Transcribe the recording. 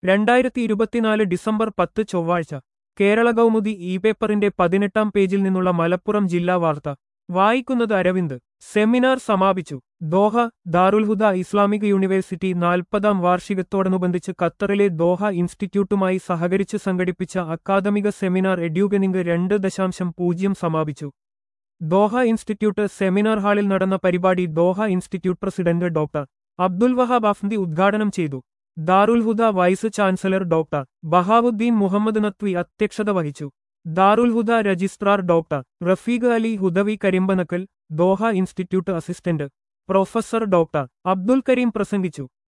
രണ്ടായിരത്തി ഇരുപത്തിനാല് ഡിസംബർ പത്ത് ചൊവ്വാഴ്ച കേരള കൗമുദി ഇ പേപ്പറിന്റെ പതിനെട്ടാം പേജിൽ നിന്നുള്ള മലപ്പുറം ജില്ലാ വാർത്ത വായിക്കുന്നത് അരവിന്ദ് സെമിനാർ സമാപിച്ചു ദോഹ ദാറുൽഹുദ ഇസ്ലാമിക് യൂണിവേഴ്സിറ്റി നാൽപ്പതാം വാർഷികത്തോടനുബന്ധിച്ച് ഖത്തറിലെ ദോഹ ഇൻസ്റ്റിറ്റ്യൂട്ടുമായി സഹകരിച്ച് സംഘടിപ്പിച്ച അക്കാദമിക സെമിനാർ എഡ്യൂഗനിംഗ് രണ്ട് ദശാംശം പൂജ്യം സമാപിച്ചു ദോഹ ഇൻസ്റ്റിറ്റ്യൂട്ട് സെമിനാർ ഹാളിൽ നടന്ന പരിപാടി Doha institute president doctor Abdul Wahab Afandi ഉദ്ഘാടനം ചെയ്തു Darul Huda vice chancellor doctor Bahauddeen Muhammad Nadwi അധ്യക്ഷത വഹിച്ചു Darul Huda registrar doctor Rafeeq Ali Hudawi Karimpanakkal Doha institute assistant professor doctor Abdul Kareem പ്രസംഗിച്ചു